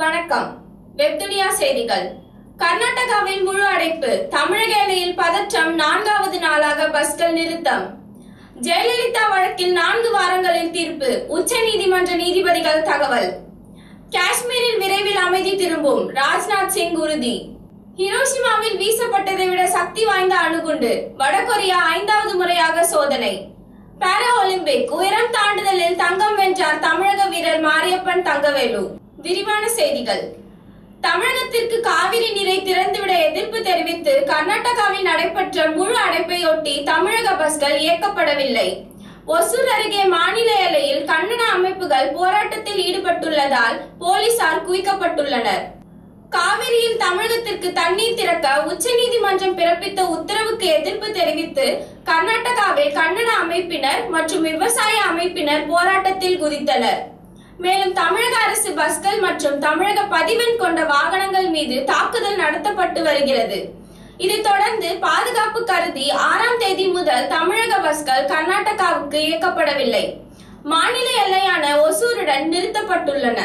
வணக்கம் வெப்துனியா செய்திகள் கர்நாடகாவில் முழு அடைப்பு தமிழக எல்லையில் பதற்றம் நான்காவது நாளாக பஸ்கள் நிறுத்தம் ஜெயலலிதா வழக்கில் நான்கு வாரங்களில் தீர்ப்பு உச்சநீதிமன்ற நீதிபதிகள் தகவல் காஷ்மீரில் விரைவில் அமைதி திரும்பும் ராஜ்நாத் சிங் உறுதி ஹிரோஷிமாவில் வீசப்பட்டதை விட சக்தி வாய்ந்த அணுகுண்டு வடகொரியா ஐந்தாவது முறையாக சோதனை பாரா ஒலிம்பிக் உயரம் தாண்டுதலில் தங்கம் வென்றார் தமிழக வீரர் மாரியப்பன் தங்கவேலு விரிவான செய்திகள் தமிழகத்திற்கு காவிரி நீரை திறந்துவிட எதிர்ப்பு தெரிவித்து கர்நாடகாவில் நடைபெற்ற முழு அடைப்பையொட்டி தமிழக பஸ்கள் இயக்கப்படவில்லை ஒசூர் அருகே மாநில எல்லையில் கன்னட அமைப்புகள் போராட்டத்தில் ஈடுபட்டுள்ளதால் போலீசார் குவிக்கப்பட்டுள்ளனர் காவிரியில் தமிழகத்திற்கு தண்ணீர் திறக்க உச்சநீதிமன்றம் பிறப்பித்த உத்தரவுக்கு எதிர்ப்பு தெரிவித்து கர்நாடகாவில் கன்னட அமைப்பினர் மற்றும் விவசாய அமைப்பினர் போராட்டத்தில் குதித்தனர் மேலும் தமிழக அரசு பஸ்கள் மற்றும் தமிழக பதிவெண் கொண்ட வாகனங்கள் மீது தாக்குதல் நடத்தப்பட்டு வருகிறது இதைத் தொடர்ந்து பாதுகாப்பு கருதி ஆறாம் தேதி முதல் தமிழக பஸ்கள் கர்நாடகாவுக்கு இயக்கப்படவில்லை மாநில எல்லையான ஒசூருடன் நிறுத்தப்பட்டுள்ளன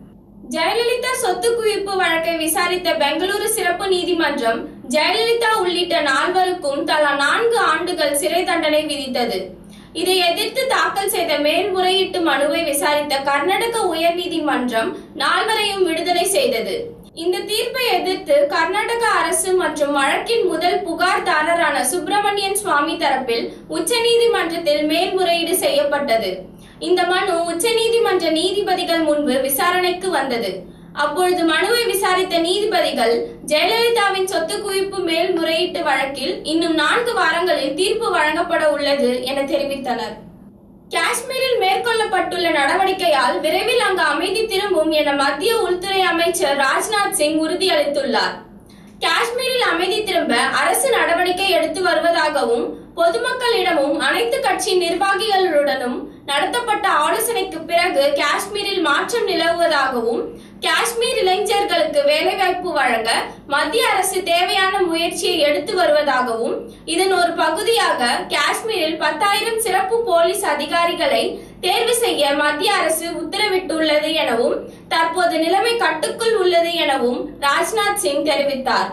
ஜெயலலிதா சொத்து குவிப்பு வழக்கை விசாரித்த பெங்களூரு சிறப்பு நீதிமன்றம் ஜெயலலிதா உள்ளிட்ட நால்வருக்கும் தலா நான்கு ஆண்டுகள் சிறை தண்டனை விதித்தது இதை எதிர்த்து தாக்கல் செய்த மேல்முறையீட்டு மனுவை விசாரித்த கர்நாடக உயர்நீதிமன்றம் நால்வரையும் விடுதலை செய்தது இந்த தீர்ப்பை எதிர்த்து கர்நாடக அரசு மற்றும் வழக்கின் முதல் புகார்தாரரான சுப்பிரமணியன் சுவாமி தரப்பில் உச்சநீதிமன்றத்தில் மேல்முறையீடு செய்யப்பட்டது இந்த மனு உச்சநீதிமன்ற நீதிபதிகள் முன்பு விசாரணைக்கு வந்தது அப்பொழுது மனுவை விசாரித்த நீதிபதிகள் ஜெயலலிதாவின் சொத்து குவிப்பு மேல்முறையீட்டு வழக்கில் இன்னும் நான்கு வாரங்களில் தீர்ப்பு வழங்கப்பட உள்ளது என தெரிவித்தனர் காஷ்மீரில் மேற்கொள்ளப்பட்டுள்ள நடவடிக்கையால் விரைவில் அங்கு அமைதி திரும்பும் என மத்திய உள்துறை அமைச்சர் ராஜ்நாத் சிங் உறுதியளித்துள்ளார் காஷ்மீரில் அமைதி திரும்ப அரசு நடவடிக்கை எடுத்து வருவதாகவும் பொதுமக்களிடமும் அனைத்து கட்சி நிர்வாகிகளுடனும் நடத்தப்பட்ட ஆலோசனைக்கு பிறகு காஷ்மீரில் மாற்றம் நிலவுவதாகவும் காஷ்மீர் இளைஞர்களுக்கு வேலைவாய்ப்பு வழங்க மத்திய அரசு தேவையான முயற்சியை எடுத்து வருவதாகவும் இதன் ஒரு பகுதியாக காஷ்மீரில் பத்தாயிரம் சிறப்பு போலீஸ் அதிகாரிகளை தேர்வு செய்ய மத்திய அரசு உத்தரவிட்டுள்ளது எனவும் தற்போது நிலைமை கட்டுக்குள் உள்ளது எனவும் ராஜ்நாத் சிங் தெரிவித்தார்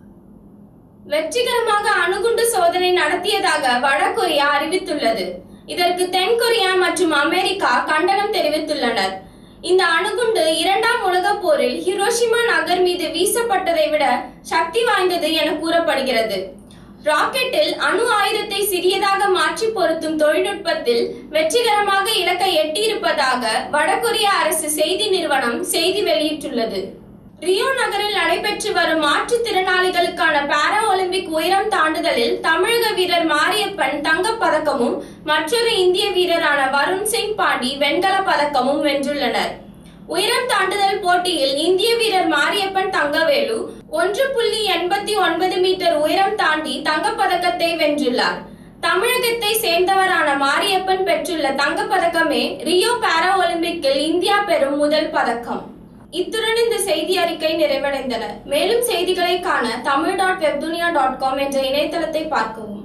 வெற்றிகரமாக அணுகுண்டு சோதனை நடத்தியதாக வடகொரியா அறிவித்துள்ளது இதற்கு தென்கொரியா மற்றும் அமெரிக்கா கண்டனம் தெரிவித்துள்ளனர் இந்த அணுகுண்டு இரண்டாம் உலகப் போரில் ஹிரோஷிமா நகர் மீது வீசப்பட்டதை விட சக்தி வாய்ந்தது என கூறப்படுகிறது ராக்கெட்டில் அணு ஆயுதத்தை சிறியதாக மாற்றி பொருத்தும் தொழில்நுட்பத்தில் வெற்றிகரமாக இலக்கை எட்டியிருப்பதாக வடகொரிய அரசு செய்தி நிறுவனம் செய்தி வெளியிட்டுள்ளது ரியோ நகரில் நடைபெற்று வரும் மாற்றுத்திறனாளிகளுக்கான பாரா ஒலிம்பிக் உயரம் தாண்டுதலில் தமிழக வீரர் மாரியப்பன் தங்கப் பதக்கமும் மற்றொரு இந்திய வீரரான வருண் சிங் பாண்டி வெண்கலப் பதக்கமும் வென்றுள்ளனர் உயரம் தாண்டுதல் போட்டியில் இந்திய வீரர் மாரியப்பன் தங்கவேலு ஒன்று புள்ளி எண்பத்தி ஒன்பது மீட்டர் உயரம் தாண்டி தங்கப்பதக்கத்தை வென்றுள்ளார் தமிழகத்தை சேர்ந்தவரான மாரியப்பன் பெற்றுள்ள தங்கப்பதக்கமே ரியோ பாரா ஒலிம்பிக்கில் இந்தியா பெறும் முதல் பதக்கம் இத்துடன் இந்த செய்தி அறிக்கை நிறைவடைந்தன மேலும் செய்திகளை காண Tamil dot Webdunia dot com என்ற இணையதளத்தை பார்க்கவும்